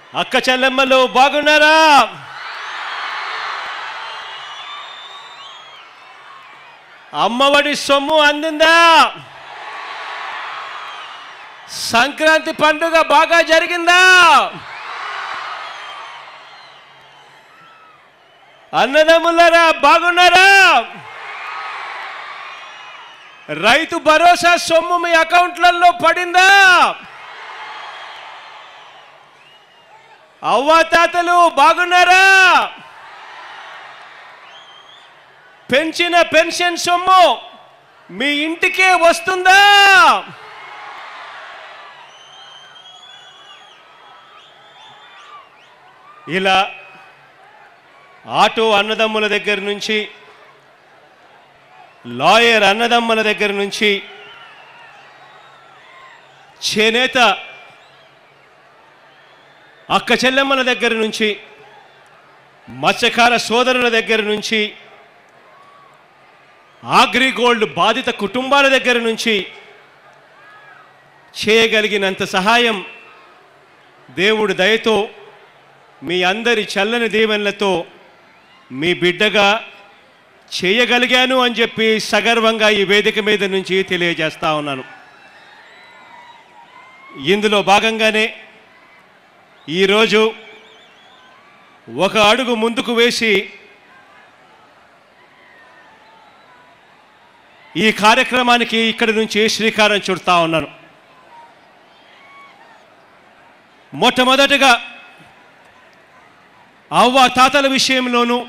అక్క చెల్లెమ్మలు బాగున్నారా అమ్మఒడి సొమ్ము అందిందా సంక్రాంతి పండుగ బాగా జరిగిందా అన్నదమ్ములరా బాగున్నారా రైతు భరోసా సొమ్ము మీ అకౌంట్లలో పడిందా అవ్వాతాతలు బాగున్నారా పెంచిన పెన్షన్ సొమ్ము మీ ఇంటికే వస్తుందా ఇలా ఆటో అన్నదమ్ముల దగ్గర నుంచి లాయర్ అన్నదమ్ముల దగ్గర నుంచి చేనేత అక్క చెల్లెమ్మల దగ్గర నుంచి మత్స్యకార సోదరుల దగ్గర నుంచి ఆగ్రిగోల్డ్ బాధిత కుటుంబాల దగ్గర నుంచి చేయగలిగినంత సహాయం దేవుడు దయతో మీ అందరి చల్లని దీవెనలతో మీ బిడ్డగా చేయగలిగాను అని చెప్పి సగర్వంగా ఈ వేదిక మీద నుంచి తెలియజేస్తా ఉన్నాను ఇందులో భాగంగానే ఈరోజు ఒక అడుగు ముందుకు వేసి ఈ కార్యక్రమానికి ఇక్కడి నుంచి శ్రీకారం చుడతా ఉన్నాను మొట్టమొదటగా అవ్వ తాతల విషయంలోనూ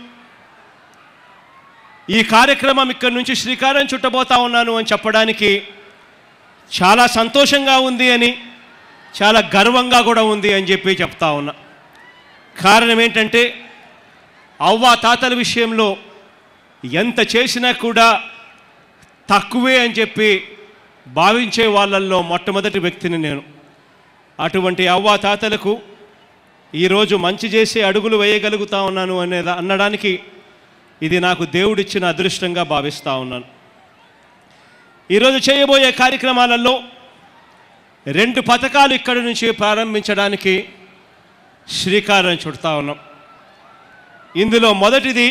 ఈ కార్యక్రమం ఇక్కడి నుంచి శ్రీకారం చుట్టబోతా ఉన్నాను అని చెప్పడానికి చాలా సంతోషంగా ఉంది అని చాలా గర్వంగా కూడా ఉంది అని చెప్పి చెప్తా ఉన్నా కారణం ఏంటంటే అవ్వ తాతల విషయంలో ఎంత చేసినా కూడా తక్కువే అని చెప్పి భావించే వాళ్ళల్లో మొట్టమొదటి వ్యక్తిని నేను అటువంటి అవ్వ తాతలకు ఈరోజు మంచి చేసే అడుగులు వేయగలుగుతా ఉన్నాను అనే అనడానికి ఇది నాకు దేవుడిచ్చిన అదృష్టంగా భావిస్తూ ఉన్నాను ఈరోజు చేయబోయే కార్యక్రమాలలో రెండు పథకాలు ఇక్కడి నుంచి ప్రారంభించడానికి శ్రీకారం చుడతా ఉన్నాం ఇందులో మొదటిది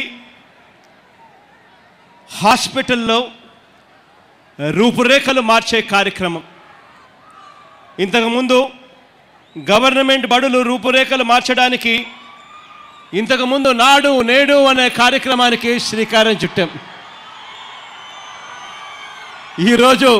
హాస్పిటల్లో రూపురేఖలు మార్చే కార్యక్రమం ఇంతకుముందు గవర్నమెంట్ బడులు రూపురేఖలు మార్చడానికి ఇంతకుముందు నాడు నేడు అనే కార్యక్రమానికి శ్రీకారం చుట్టాం ఈరోజు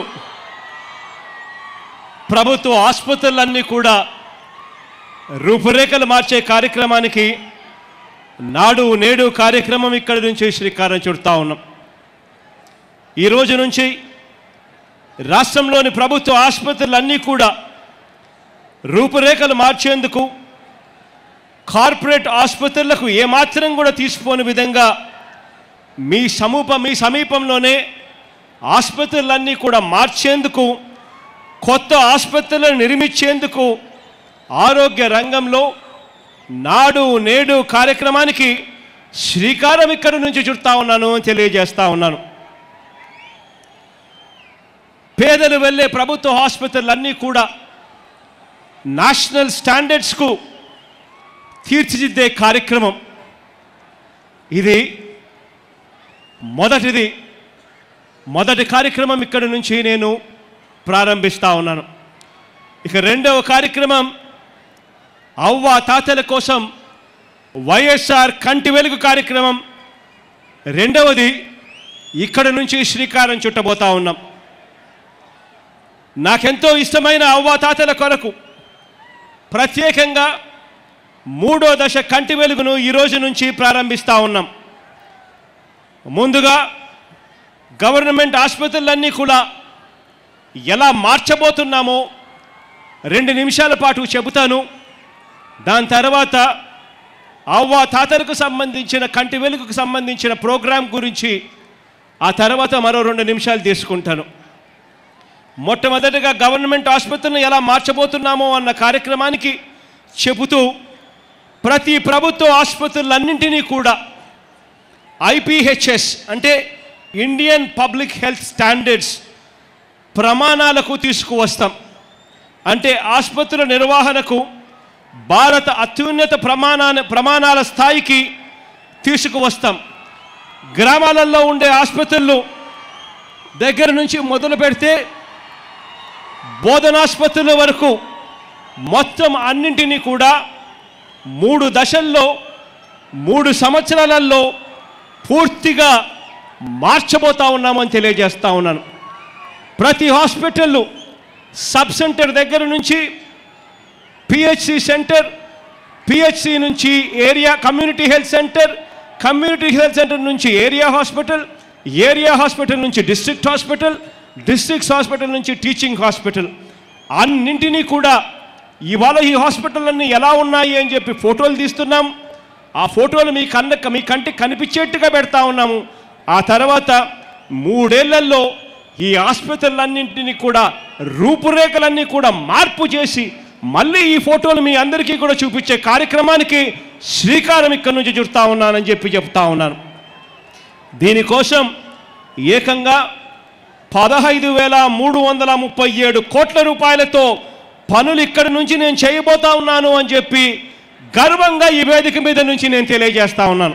ప్రభుత్వ ఆసుపత్రులన్నీ కూడా రూపురేఖలు మార్చే కార్యక్రమానికి నాడు నేడు కార్యక్రమం ఇక్కడి నుంచి శ్రీకారం చుడతా ఉన్నాం ఈ రోజు నుంచి రాష్ట్రంలోని ప్రభుత్వ ఆసుపత్రులన్నీ కూడా రూపురేఖలు మార్చేందుకు కార్పొరేట్ ఆసుపత్రులకు ఏమాత్రం కూడా తీసిపోని విధంగా మీ సమూప మీ సమీపంలోనే ఆసుపత్రులన్నీ కూడా మార్చేందుకు కొత్త ఆసుపత్రులను నిర్మించేందుకు ఆరోగ్య రంగంలో నాడు నేడు కార్యక్రమానికి శ్రీకారం ఇక్కడి నుంచి చుడతా ఉన్నాను అని తెలియజేస్తా ఉన్నాను పేదలు వెళ్ళే ప్రభుత్వ ఆసుపత్రులన్నీ కూడా నేషనల్ స్టాండర్డ్స్కు తీర్చిదిద్దే కార్యక్రమం ఇది మొదటిది మొదటి కార్యక్రమం ఇక్కడి నుంచి నేను ప్రారంభిస్తా ఉన్నాను ఇక రెండవ కార్యక్రమం అవ్వ తాతల కోసం వైఎస్ఆర్ కంటి వెలుగు కార్యక్రమం రెండవది ఇక్కడ నుంచి శ్రీకారం చుట్టబోతా ఉన్నాం నాకెంతో ఇష్టమైన అవ్వ తాతల కొరకు ప్రత్యేకంగా మూడో దశ కంటి వెలుగును ఈ రోజు నుంచి ప్రారంభిస్తూ ఉన్నాం ముందుగా గవర్నమెంట్ ఆసుపత్రులన్నీ కూడా ఎలా మార్చబోతున్నామో రెండు నిమిషాల పాటు చెబుతాను దాని తర్వాత అవ్వ తాతలకు సంబంధించిన కంటి వెలుగుకు సంబంధించిన ప్రోగ్రాం గురించి ఆ తర్వాత మరో రెండు నిమిషాలు తీసుకుంటాను మొట్టమొదటిగా గవర్నమెంట్ ఆసుపత్రులను ఎలా మార్చబోతున్నామో అన్న కార్యక్రమానికి చెబుతూ ప్రతి ప్రభుత్వ ఆసుపత్రులన్నింటినీ కూడా ఐపీహెచ్ఎస్ అంటే ఇండియన్ పబ్లిక్ హెల్త్ స్టాండర్డ్స్ ప్రమాణాలకు తీసుకువస్తాం అంటే ఆసుపత్రుల నిర్వహణకు భారత అత్యున్నత ప్రమాణాల ప్రమాణాల స్థాయికి తీసుకువస్తాం గ్రామాలలో ఉండే ఆసుపత్రులు దగ్గర నుంచి మొదలు పెడితే బోధనాసుపత్రుల వరకు మొత్తం అన్నింటినీ కూడా మూడు దశల్లో మూడు సంవత్సరాలలో పూర్తిగా మార్చబోతా ఉన్నామని తెలియజేస్తా ఉన్నాను ప్రతి హాస్పిటల్ సబ్ సెంటర్ దగ్గర నుంచి పిహెచ్సి సెంటర్ పిహెచ్సి నుంచి area community health centre community health centre నుంచి ఏరియా హాస్పిటల్ ఏరియా హాస్పిటల్ నుంచి డిస్ట్రిక్ట్ హాస్పిటల్ డిస్ట్రిక్ట్స్ హాస్పిటల్ నుంచి టీచింగ్ హాస్పిటల్ అన్నింటినీ కూడా ఇవాళ ఈ హాస్పిటల్లన్నీ ఎలా ఉన్నాయి అని చెప్పి ఫోటోలు తీస్తున్నాం ఆ ఫోటోలు మీ కన్న మీ కంటికి కనిపించేట్టుగా పెడతా ఉన్నాము ఆ తర్వాత మూడేళ్లలో ఈ ఆసుపత్రులన్నింటినీ కూడా రూపురేఖలన్నీ కూడా మార్పు చేసి మళ్ళీ ఈ ఫోటోలు మీ అందరికీ కూడా చూపించే కార్యక్రమానికి శ్రీకారం ఇక్కడి నుంచి చుడతా ఉన్నానని చెప్పి చెప్తా ఉన్నాను దీనికోసం ఏకంగా పదహైదు వేల మూడు వందల ముప్పై ఏడు కోట్ల రూపాయలతో పనులు ఇక్కడి నుంచి నేను చేయబోతా ఉన్నాను అని చెప్పి గర్వంగా ఈ వేదిక మీద నుంచి నేను తెలియజేస్తా ఉన్నాను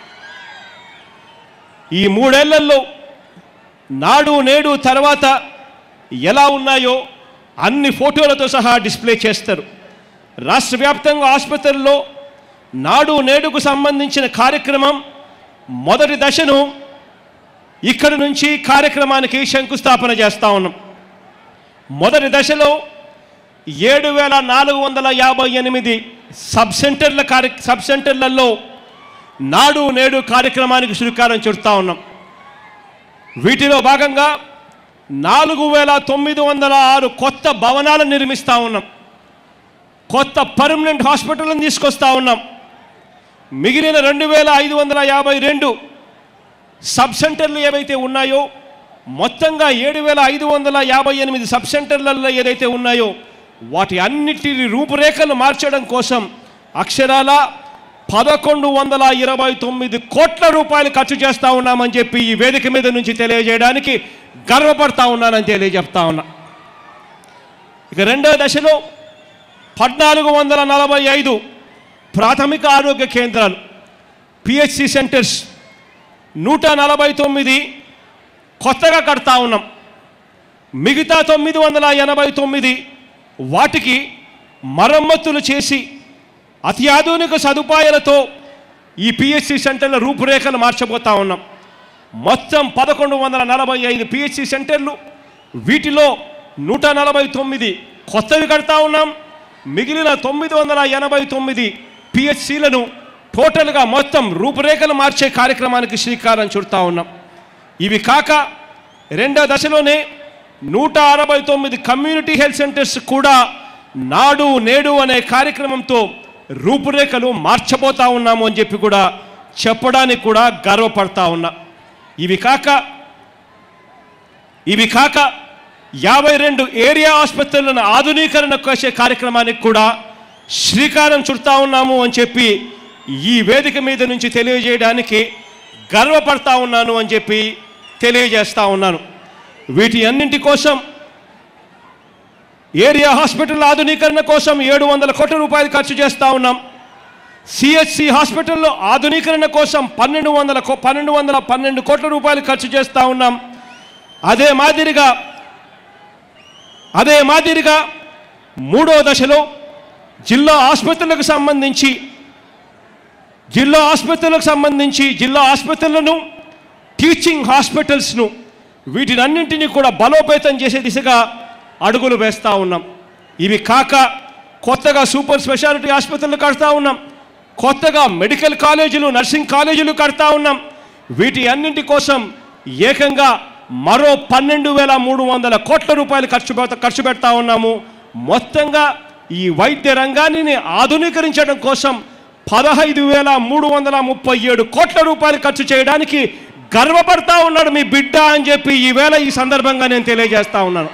ఈ మూడేళ్లలో నాడు నేడు తర్వాత ఎలా ఉన్నాయో అన్ని ఫోటోలతో సహా డిస్ప్లే చేస్తారు రాష్ట్ర వ్యాప్తంగా ఆసుపత్రుల్లో నాడు నేడుకు సంబంధించిన కార్యక్రమం మొదటి దశను ఇక్కడి నుంచి కార్యక్రమానికి శంకుస్థాపన చేస్తా ఉన్నాం మొదటి దశలో ఏడు వేల నాలుగు వందల యాభై ఎనిమిది సబ్ సెంటర్ల కార్య సబ్ సెంటర్లలో నాడు నేడు కార్యక్రమానికి శ్రీకారం చుడతా ఉన్నాం వీటిలో భాగంగా నాలుగు వేల తొమ్మిది వందల ఆరు కొత్త భవనాలను నిర్మిస్తూ ఉన్నాం కొత్త పర్మనెంట్ హాస్పిటల్ని తీసుకొస్తా ఉన్నాం మిగిలిన రెండు వేల ఐదు వందల యాభై రెండు సబ్ సెంటర్లు ఏవైతే ఉన్నాయో మొత్తంగా ఏడు వేల ఐదు వందల యాభై ఎనిమిది సబ్ సెంటర్లలో ఏదైతే ఉన్నాయో వాటి అన్నిటి రూపురేఖలు మార్చడం కోసం అక్షరాల పదకొండు వందల ఇరవై తొమ్మిది కోట్ల రూపాయలు ఖర్చు చేస్తా ఉన్నామని చెప్పి ఈ వేదిక మీద నుంచి తెలియజేయడానికి గర్వపడతా ఉన్నానని తెలియజెప్తా ఉన్నా ఇక రెండవ దశలో పద్నాలుగు వందల నలభై ఐదు ప్రాథమిక ఆరోగ్య కేంద్రాలు పిహెచ్సి సెంటర్స్ నూట నలభై తొమ్మిది కొత్తగా కడతా ఉన్నాం మిగతా తొమ్మిది వందల ఎనభై తొమ్మిది వాటికి మరమ్మతులు చేసి అత్యాధునిక సదుపాయాలతో ఈ పిహెచ్సి సెంటర్ల రూపురేఖలు మార్చబోతా ఉన్నాం మొత్తం పదకొండు వందల నలభై ఐదు పిహెచ్సి సెంటర్లు వీటిలో నూట నలభై తొమ్మిది కొత్తవి కడతా ఉన్నాం మిగిలిన తొమ్మిది వందల ఎనభై తొమ్మిది పిహెచ్సిలను టోటల్గా మొత్తం రూపురేఖలు మార్చే కార్యక్రమానికి శ్రీకారం చుడతా ఉన్నాం ఇవి కాక రెండో దశలోనే నూట అరవై తొమ్మిది కమ్యూనిటీ హెల్త్ సెంటర్స్ కూడా నాడు నేడు అనే కార్యక్రమంతో రూపురేఖలు మార్చబోతా ఉన్నాము అని చెప్పి కూడా చెప్పడానికి కూడా గర్వపడతా ఉన్నా ఇవి కాక ఇవి కాక యాభై రెండు ఏరియా ఆసుపత్రులను ఆధునీకరణ చేసే కార్యక్రమానికి కూడా శ్రీకారం చుడతా ఉన్నాము అని చెప్పి ఈ వేదిక మీద నుంచి తెలియజేయడానికి గర్వపడతా ఉన్నాను అని చెప్పి తెలియజేస్తా ఉన్నాను వీటి అన్నింటి కోసం ఏరియా హాస్పిటల్ ఆధునీకరణ కోసం ఏడు వందల కోట్ల రూపాయలు ఖర్చు చేస్తూ ఉన్నాం సిహెచ్సి హాస్పిటల్లో ఆధునీకరణ కోసం పన్నెండు వందల కో- పన్నెండు వందల పన్నెండు కోట్ల రూపాయలు ఖర్చు చేస్తూ ఉన్నాం అదే మాదిరిగా అదే మాదిరిగా మూడో దశలో జిల్లా ఆసుపత్రులకు సంబంధించి జిల్లా ఆసుపత్రులకు సంబంధించి జిల్లా ఆసుపత్రులను టీచింగ్ హాస్పిటల్స్ను వీటినన్నింటినీ కూడా బలోపేతం చేసే దిశగా అడుగులు వేస్తూ ఉన్నాం ఇవి కాక కొత్తగా సూపర్ స్పెషాలిటీ ఆసుపత్రులు కడతా ఉన్నాం కొత్తగా మెడికల్ కాలేజీలు నర్సింగ్ కాలేజీలు కడతా ఉన్నాం వీటి అన్నింటి కోసం ఏకంగా మరో పన్నెండు వేల మూడు వందల కోట్ల రూపాయలు ఖర్చు పెడతా ఖర్చు పెడతా ఉన్నాము మొత్తంగా ఈ వైద్య రంగాన్ని ఆధునీకరించడం కోసం పదహైదు వేల మూడు వందల ముప్పై ఏడు కోట్ల రూపాయలు ఖర్చు చేయడానికి గర్వపడతా ఉన్నాడు మీ బిడ్డ అని చెప్పి ఈవేళ ఈ సందర్భంగా నేను తెలియజేస్తా ఉన్నాను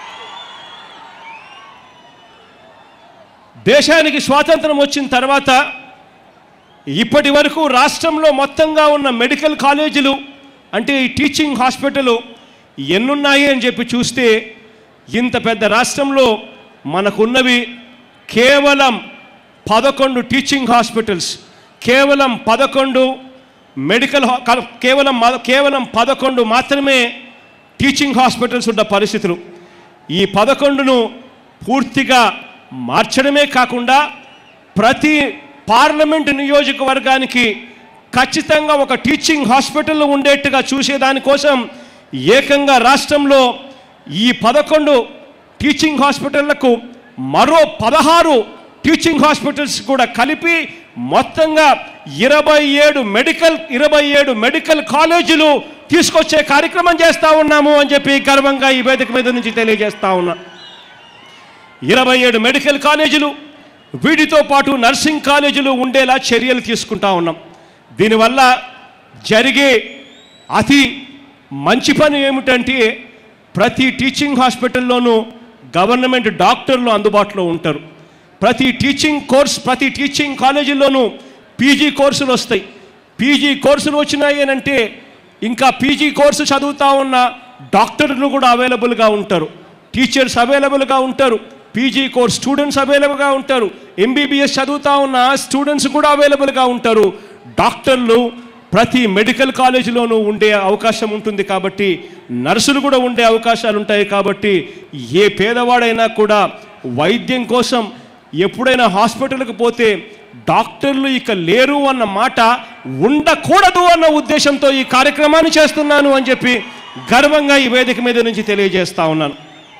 దేశానికి స్వాతంత్రం వచ్చిన తర్వాత ఇప్పటి వరకు రాష్ట్రంలో మొత్తంగా ఉన్న మెడికల్ కాలేజీలు అంటే ఈ టీచింగ్ హాస్పిటల్ ఎన్నున్నాయి అని చెప్పి చూస్తే ఇంత పెద్ద రాష్ట్రంలో మనకున్నవి కేవలం పదకొండు టీచింగ్ హాస్పిటల్స్ కేవలం పదకొండు మెడికల్ హా- క- కేవలం మ- కేవలం పదకొండు మాత్రమే టీచింగ్ హాస్పిటల్స్ ఉన్న పరిస్థితులు ఈ పదకొండును పూర్తిగా మార్చడమే కాకుండా ప్రతి పార్లమెంటు నియోజకవర్గానికి ఖచ్చితంగా ఒక టీచింగ్ హాస్పిటల్ ఉండేట్టుగా చూసేదానికోసం ఏకంగా రాష్ట్రంలో ఈ పదకొండు టీచింగ్ హాస్పిటళ్లకు మరో పదహారు టీచింగ్ హాస్పిటల్స్ కూడా కలిపి మొత్తంగా ఇరవై ఏడు మెడికల్ ఇరవై ఏడు మెడికల్ కాలేజీలు తీసుకొచ్చే కార్యక్రమం చేస్తూ ఉన్నాము అని చెప్పి గర్వంగా ఈ వేదిక మీద నుంచి తెలియజేస్తా ఉన్నా ఇరవై ఏడు మెడికల్ కాలేజీలు వీటితో పాటు నర్సింగ్ కాలేజీలు ఉండేలా చర్యలు తీసుకుంటా ఉన్నాం దీనివల్ల జరిగే అతి మంచి పని ఏమిటంటే ప్రతి టీచింగ్ హాస్పిటల్లోనూ గవర్నమెంట్ డాక్టర్లు అందుబాటులో ఉంటారు ప్రతి టీచింగ్ కోర్స్ ప్రతి టీచింగ్ కాలేజీల్లోనూ పీజీ కోర్సులు వస్తాయి పీజీ కోర్సులు వచ్చినాయి అని అంటే ఇంకా పీజీ కోర్సు చదువుతా ఉన్న డాక్టర్లు కూడా అవైలబుల్గా ఉంటారు టీచర్స్ అవైలబుల్గా ఉంటారు పీజీ కోర్స్ స్టూడెంట్స్ అవైలబుల్గా ఉంటారు ఎంబీబీఎస్ చదువుతా ఉన్న స్టూడెంట్స్ కూడా అవైలబుల్గా ఉంటారు డాక్టర్లు ప్రతి మెడికల్ కాలేజీలోనూ ఉండే అవకాశం ఉంటుంది కాబట్టి నర్సులు కూడా ఉండే అవకాశాలు ఉంటాయి కాబట్టి ఏ పేదవాడైనా కూడా వైద్యం కోసం ఎప్పుడైనా హాస్పిటల్కి పోతే డాక్టర్లు ఇక లేరు అన్న మాట ఉండకూడదు అన్న ఉద్దేశంతో ఈ కార్యక్రమాన్ని చేస్తున్నాను అని చెప్పి గర్వంగా ఈ వేదిక మీద నుంచి తెలియజేస్తా ఉన్నాను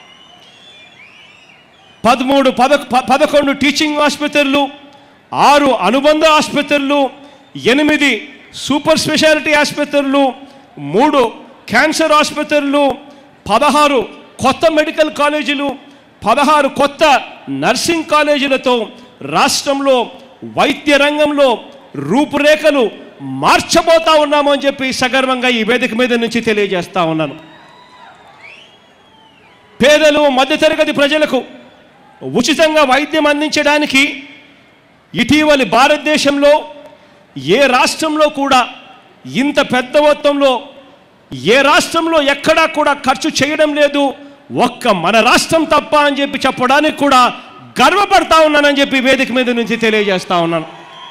పదమూడు పద ప- పదకొండు టీచింగ్ ఆసుపత్రులు ఆరు అనుబంధ ఆసుపత్రులు ఎనిమిది సూపర్ స్పెషాలిటీ ఆసుపత్రులు మూడు క్యాన్సర్ ఆసుపత్రులు పదహారు కొత్త మెడికల్ కాలేజీలు పదహారు కొత్త నర్సింగ్ కాలేజీలతో రాష్ట్రంలో వైద్య రంగంలో రూపురేఖలు మార్చబోతా ఉన్నాము అని చెప్పి సగర్వంగా ఈ వేదిక మీద నుంచి తెలియజేస్తా ఉన్నాను పేదలు మధ్యతరగతి ప్రజలకు ఉచితంగా వైద్యం అందించడానికి ఇటీవలి భారతదేశంలో ఏ రాష్ట్రంలో కూడా ఇంత పెద్ద మొత్తంలో ఏ రాష్ట్రంలో ఎక్కడా కూడా ఖర్చు చేయడం లేదు ఒక్క మన రాష్ట్రం తప్ప అని చెప్పి చెప్పడానికి కూడా గర్వపడతా ఉన్నానని చెప్పి వేదిక మీద నుంచి తెలియజేస్తా ఉన్నాను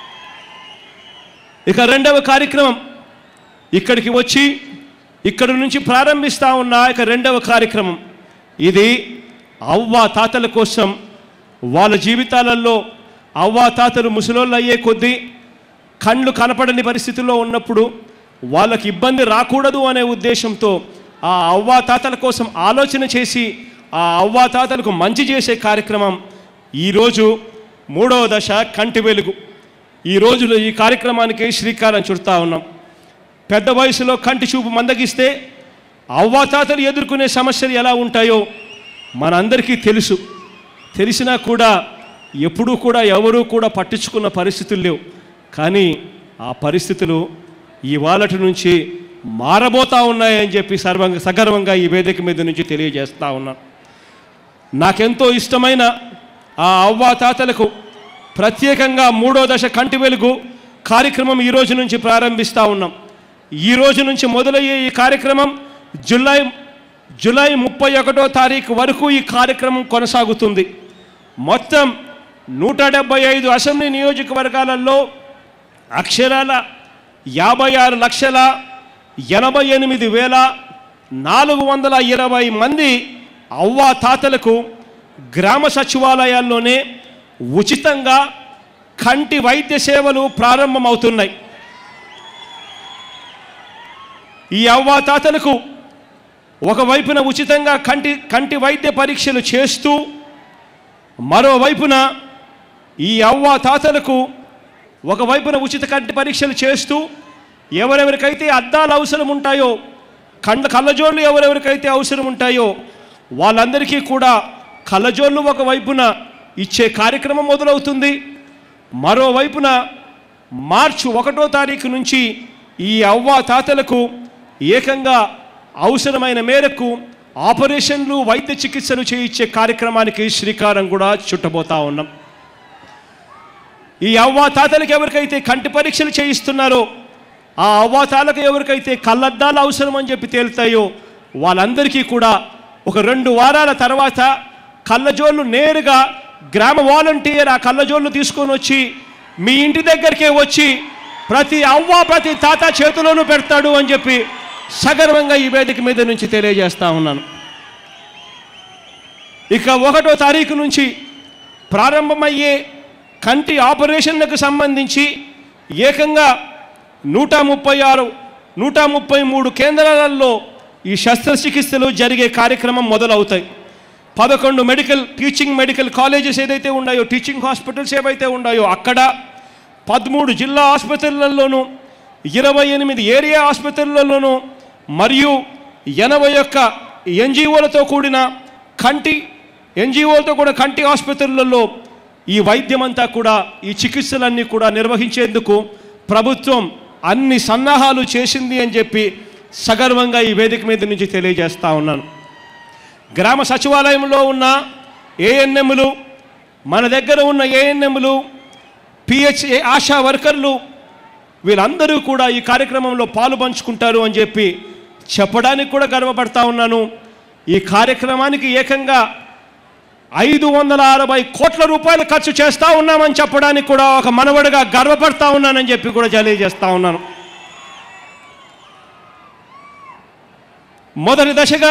ఇక రెండవ కార్యక్రమం ఇక్కడికి వచ్చి ఇక్కడి నుంచి ప్రారంభిస్తా ఉన్న ఇక రెండవ కార్యక్రమం ఇది అవ్వ తాతల కోసం వాళ్ళ జీవితాలలో అవ్వ తాతలు ముసలోళ్ళు అయ్యే కొద్దీ కళ్ళు కనపడని పరిస్థితుల్లో ఉన్నప్పుడు వాళ్ళకి ఇబ్బంది రాకూడదు అనే ఉద్దేశంతో ఆ అవ్వ తాతల కోసం ఆలోచన చేసి ఆ అవ్వ తాతలకు మంచి చేసే కార్యక్రమం ఈరోజు మూడవ దశ కంటి వెలుగు ఈ రోజులో ఈ కార్యక్రమానికి శ్రీకారం చుడతా ఉన్నాం పెద్ద వయసులో కంటి చూపు మందగిస్తే అవ్వాతాతలు ఎదుర్కొనే సమస్యలు ఎలా ఉంటాయో మనందరికీ తెలుసు తెలిసినా కూడా ఎప్పుడూ కూడా ఎవరూ కూడా పట్టించుకున్న పరిస్థితులు లేవు కానీ ఆ పరిస్థితులు ఇవాళటి నుంచి మారబోతా ఉన్నాయని చెప్పి సర్వంగా సగర్వంగా ఈ వేదిక మీద నుంచి తెలియజేస్తా ఉన్నాను నాకెంతో ఇష్టమైన ఆ అవ్వా తాతలకు ప్రత్యేకంగా మూడో దశ కంటి వెలుగు కార్యక్రమం ఈ రోజు నుంచి ప్రారంభిస్తూ ఉన్నాం ఈ రోజు నుంచి మొదలయ్యే ఈ కార్యక్రమం జులై జులై ముప్పై ఒకటో తారీఖు వరకు ఈ కార్యక్రమం కొనసాగుతుంది మొత్తం నూట డెబ్బై ఐదు అసెంబ్లీ నియోజకవర్గాలలో అక్షరాల యాభై ఆరు లక్షల ఎనభై ఎనిమిది వేల నాలుగు వందల ఇరవై మంది అవ్వా తాతలకు గ్రామ సచివాలయాల్లోనే ఉచితంగా కంటి వైద్య సేవలు ప్రారంభమవుతున్నాయి ఈ అవ్వా తాతలకు ఒకవైపున ఉచితంగా కంటి కంటి వైద్య పరీక్షలు చేస్తూ మరోవైపున ఈ అవ్వ తాతలకు ఒకవైపున ఉచిత కంటి పరీక్షలు చేస్తూ ఎవరెవరికైతే అద్దాలు అవసరం ఉంటాయో కండ కళ్ళజోళ్ళు ఎవరెవరికైతే అవసరం ఉంటాయో వాళ్ళందరికీ కూడా కళ్ళజోళ్ళు ఒకవైపున ఇచ్చే కార్యక్రమం మొదలవుతుంది మరోవైపున మార్చి ఒకటో తారీఖు నుంచి ఈ అవ్వ తాతలకు ఏకంగా అవసరమైన మేరకు ఆపరేషన్లు వైద్య చికిత్సలు చేయించే కార్యక్రమానికి శ్రీకారం కూడా చుట్టబోతా ఉన్నాం ఈ అవ్వ తాతలకు ఎవరికైతే కంటి పరీక్షలు చేయిస్తున్నారో ఆ అవ్వ తాతలకు ఎవరికైతే కళ్ళద్దాలు అవసరం అని చెప్పి తేలుతాయో వాళ్ళందరికీ కూడా ఒక రెండు వారాల తర్వాత కళ్ళజోళ్ళు నేరుగా గ్రామ వాలంటీర్ ఆ కళ్ళజోళ్ళు తీసుకొని వచ్చి మీ ఇంటి దగ్గరికే వచ్చి ప్రతి అవ్వ ప్రతి తాత చేతిలోనూ పెడతాడు అని చెప్పి సగర్వంగా ఈ వేదిక మీద నుంచి తెలియజేస్తా ఉన్నాను ఇక ఒకటో తారీఖు నుంచి ప్రారంభమయ్యే కంటి ఆపరేషన్లకు సంబంధించి ఏకంగా నూట ముప్పై ఆరు నూట ముప్పై మూడు కేంద్రాలలో ఈ శస్త్రచికిత్సలు జరిగే కార్యక్రమం మొదలవుతాయి పదకొండు మెడికల్ టీచింగ్ మెడికల్ కాలేజెస్ ఏదైతే ఉన్నాయో టీచింగ్ హాస్పిటల్స్ ఏవైతే ఉన్నాయో అక్కడ పదమూడు జిల్లా ఆసుపత్రులలోనూ ఇరవై ఎనిమిది ఏరియా ఆసుపత్రులలోనూ మరియు ఎనభై ఒక్క ఎన్జిఓలతో కూడిన కంటి ఎన్జిఓలతో కూడా కంటి ఆసుపత్రులలో ఈ వైద్యం అంతా కూడా ఈ చికిత్సలన్నీ కూడా నిర్వహించేందుకు ప్రభుత్వం అన్ని సన్నాహాలు చేసింది అని చెప్పి సగర్వంగా ఈ వేదిక మీద నుంచి తెలియజేస్తా ఉన్నాను గ్రామ సచివాలయంలో ఉన్న ఏఎన్ఎంలు మన దగ్గర ఉన్న ఏఎన్ఎంలు పిహెచ్ఏ ఆశా వర్కర్లు వీళ్ళందరూ కూడా ఈ కార్యక్రమంలో పాలు పంచుకుంటారు అని చెప్పి చెప్పడానికి కూడా గర్వపడతా ఉన్నాను ఈ కార్యక్రమానికి ఏకంగా ఐదు వందల అరవై కోట్ల రూపాయలు ఖర్చు చేస్తా ఉన్నామని చెప్పడానికి కూడా ఒక మనవడిగా గర్వపడతా ఉన్నానని చెప్పి కూడా తెలియజేస్తా ఉన్నాను మొదటి దశగా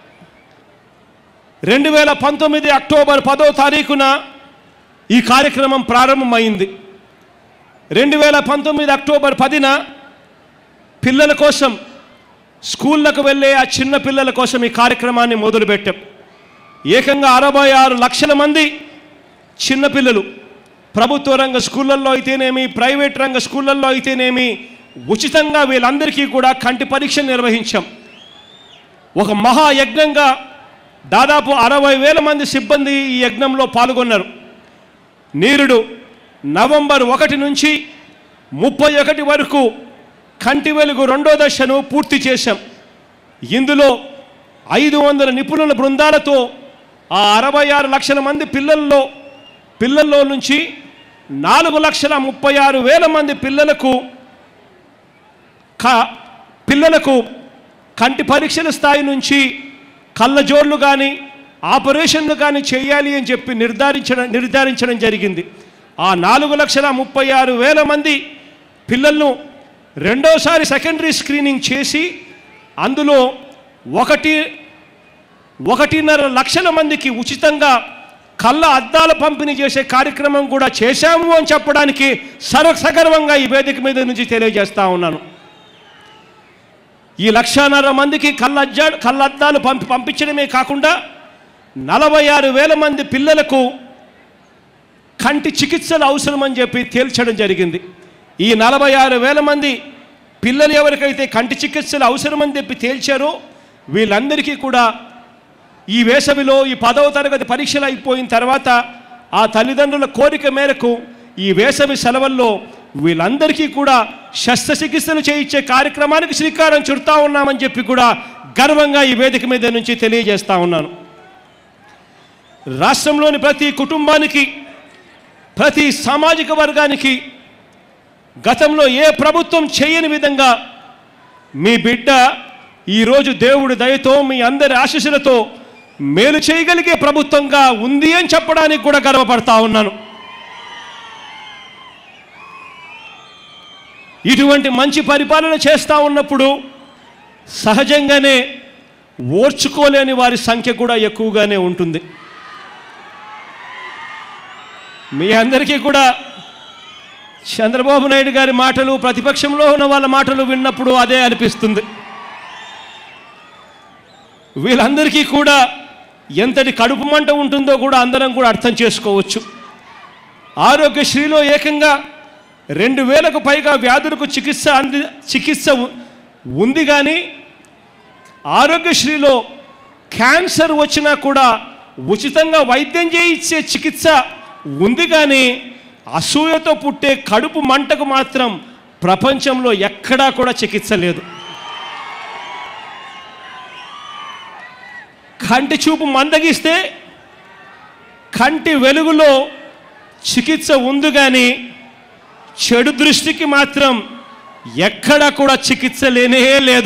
రెండు వేల పంతొమ్మిది అక్టోబర్ పదో తారీఖున ఈ కార్యక్రమం ప్రారంభమైంది రెండు వేల పంతొమ్మిది అక్టోబర్ పదిన పిల్లల కోసం స్కూళ్ళకు వెళ్ళే ఆ చిన్న పిల్లల కోసం ఈ కార్యక్రమాన్ని మొదలుపెట్టాం ఏకంగా అరవై ఆరు లక్షల మంది చిన్నపిల్లలు ప్రభుత్వ రంగ స్కూళ్ళల్లో అయితేనేమి ప్రైవేట్ రంగ స్కూళ్ళల్లో అయితేనేమి ఉచితంగా వీళ్ళందరికీ కూడా కంటి పరీక్ష నిర్వహించాం ఒక మహాయజ్ఞంగా దాదాపు అరవై వేల మంది సిబ్బంది ఈ యజ్ఞంలో పాల్గొన్నారు నీరుడు నవంబర్ ఒకటి నుంచి ముప్పై ఒకటి వరకు కంటి వెలుగు రెండో దశను పూర్తి చేశాం ఇందులో ఐదు వందల నిపుణుల బృందాలతో ఆ అరవై ఆరు లక్షల మంది పిల్లల్లో పిల్లల్లో నుంచి నాలుగు లక్షల ముప్పై ఆరు వేల మంది పిల్లలకు క పిల్లలకు కంటి పరీక్షల స్థాయి నుంచి కళ్ళజోళ్ళు కానీ ఆపరేషన్లు కానీ చేయాలి అని చెప్పి నిర్ధారించడం నిర్ధారించడం జరిగింది ఆ నాలుగు లక్షల ముప్పై ఆరు వేల మంది పిల్లలను రెండోసారి సెకండరీ స్క్రీనింగ్ చేసి అందులో ఒకటి ఒకటిన్నర లక్షల మందికి ఉచితంగా కళ్ళ అద్దాల పంపిణీ చేసే కార్యక్రమం కూడా చేశాము అని చెప్పడానికి సర్వ సగర్వంగా ఈ వేదిక మీద నుంచి తెలియజేస్తా ఉన్నాను ఈ లక్షన్నర మందికి కళ్ళజ్జా కళ్ళద్దాలు పంపి పంపించడమే కాకుండా నలభై ఆరు వేల మంది పిల్లలకు కంటి చికిత్సలు అవసరమని చెప్పి తేల్చడం జరిగింది ఈ నలభై ఆరు వేల మంది పిల్లలు ఎవరికైతే కంటి చికిత్సలు అవసరమని చెప్పి తేల్చారో వీళ్ళందరికీ కూడా ఈ వేసవిలో ఈ పదవ తరగతి పరీక్షలు అయిపోయిన తర్వాత ఆ తల్లిదండ్రుల కోరిక మేరకు ఈ వేసవి సెలవుల్లో వీళ్ళందరికీ కూడా శస్త్రచికిత్సలు చేయించే కార్యక్రమానికి శ్రీకారం చుడతా ఉన్నామని చెప్పి కూడా గర్వంగా ఈ వేదిక మీద నుంచి తెలియజేస్తా ఉన్నాను రాష్ట్రంలోని ప్రతి కుటుంబానికి ప్రతి సామాజిక వర్గానికి గతంలో ఏ ప్రభుత్వం చేయని విధంగా మీ బిడ్డ ఈరోజు దేవుడి దయతో మీ అందరి ఆశీస్సులతో మేలు చేయగలిగే ప్రభుత్వంగా ఉంది అని చెప్పడానికి కూడా గర్వపడతా ఉన్నాను ఇటువంటి మంచి పరిపాలన చేస్తూ ఉన్నప్పుడు సహజంగానే ఓర్చుకోలేని వారి సంఖ్య కూడా ఎక్కువగానే ఉంటుంది మీ అందరికీ కూడా చంద్రబాబు నాయుడు గారి మాటలు ప్రతిపక్షంలో ఉన్న వాళ్ళ మాటలు విన్నప్పుడు అదే అనిపిస్తుంది వీళ్ళందరికీ కూడా ఎంతటి కడుపు మంట ఉంటుందో కూడా అందరం కూడా అర్థం చేసుకోవచ్చు ఆరోగ్యశ్రీలో ఏకంగా రెండు వేలకు పైగా వ్యాధులకు చికిత్స అంది చికిత్స ఉ- ఉంది కానీ ఆరోగ్యశ్రీలో క్యాన్సర్ వచ్చినా కూడా ఉచితంగా వైద్యం చేయించే చికిత్స ఉంది కానీ అసూయతో పుట్టే కడుపు మంటకు మాత్రం ప్రపంచంలో ఎక్కడా కూడా చికిత్స లేదు కంటి చూపు మందగిస్తే కంటి వెలుగులో చికిత్స ఉంది కానీ చెడు దృష్టికి మాత్రం ఎక్కడా కూడా చికిత్స లేనే లేదు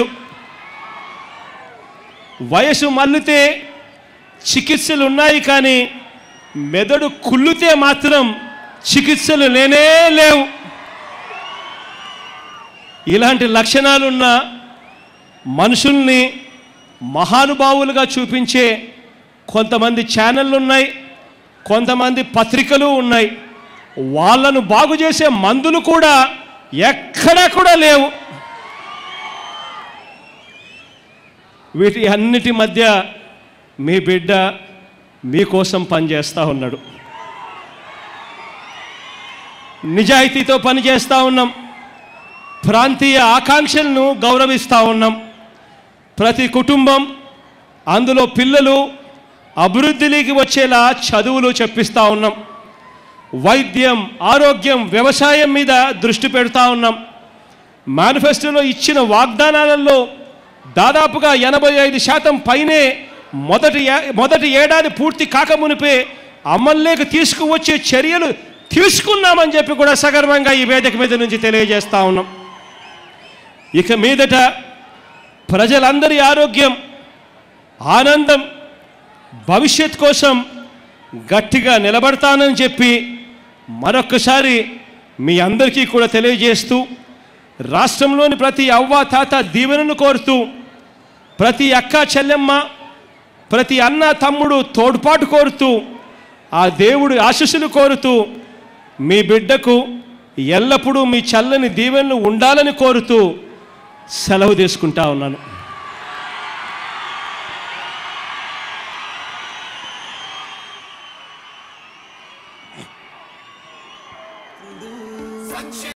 వయసు మల్లితే చికిత్సలు ఉన్నాయి కానీ మెదడు కుళ్ళితే మాత్రం చికిత్సలు లేనే లేవు ఇలాంటి లక్షణాలున్న మనుషుల్ని మహానుభావులుగా చూపించే కొంతమంది ఛానళ్ళు ఉన్నాయి కొంతమంది పత్రికలు ఉన్నాయి వాళ్ళను బాగు చేసే మందులు కూడా ఎక్కడా కూడా లేవు వీటి అన్నిటి మధ్య మీ బిడ్డ మీకోసం పనిచేస్తూ ఉన్నాడు నిజాయితీతో పనిచేస్తూ ఉన్నాం ప్రాంతీయ ఆకాంక్షలను గౌరవిస్తూ ఉన్నాం ప్రతి కుటుంబం అందులో పిల్లలు అభివృద్ధిలోకి వచ్చేలా చదువులు చెప్పిస్తూ ఉన్నాం వైద్యం ఆరోగ్యం వ్యవసాయం మీద దృష్టి పెడతా ఉన్నాం మేనిఫెస్టోలో ఇచ్చిన వాగ్దానాలలో దాదాపుగా ఎనభై ఐదు శాతం పైనే మొదటి ఏ- మొదటి ఏడాది పూర్తి కాకమునిపే అమల్లోకి తీసుకువచ్చే చర్యలు తీసుకున్నామని చెప్పి కూడా సగర్వంగా ఈ వేదిక మీద నుంచి తెలియజేస్తా ఉన్నాం ఇక మీదట ప్రజలందరి ఆరోగ్యం ఆనందం భవిష్యత్ కోసం గట్టిగా నిలబడతానని చెప్పి మరొక్కసారి మీ అందరికీ కూడా తెలియజేస్తూ రాష్ట్రంలోని ప్రతి అవ్వ తాత దీవెనను కోరుతూ ప్రతి అక్క చెల్లెమ్మ ప్రతి అన్న తమ్ముడు తోడ్పాటు కోరుతూ ఆ దేవుడి ఆశీస్సులు కోరుతూ మీ బిడ్డకు ఎల్లప్పుడూ మీ చల్లని దీవెనలు ఉండాలని కోరుతూ సెలవు తీసుకుంటా ఉన్నాను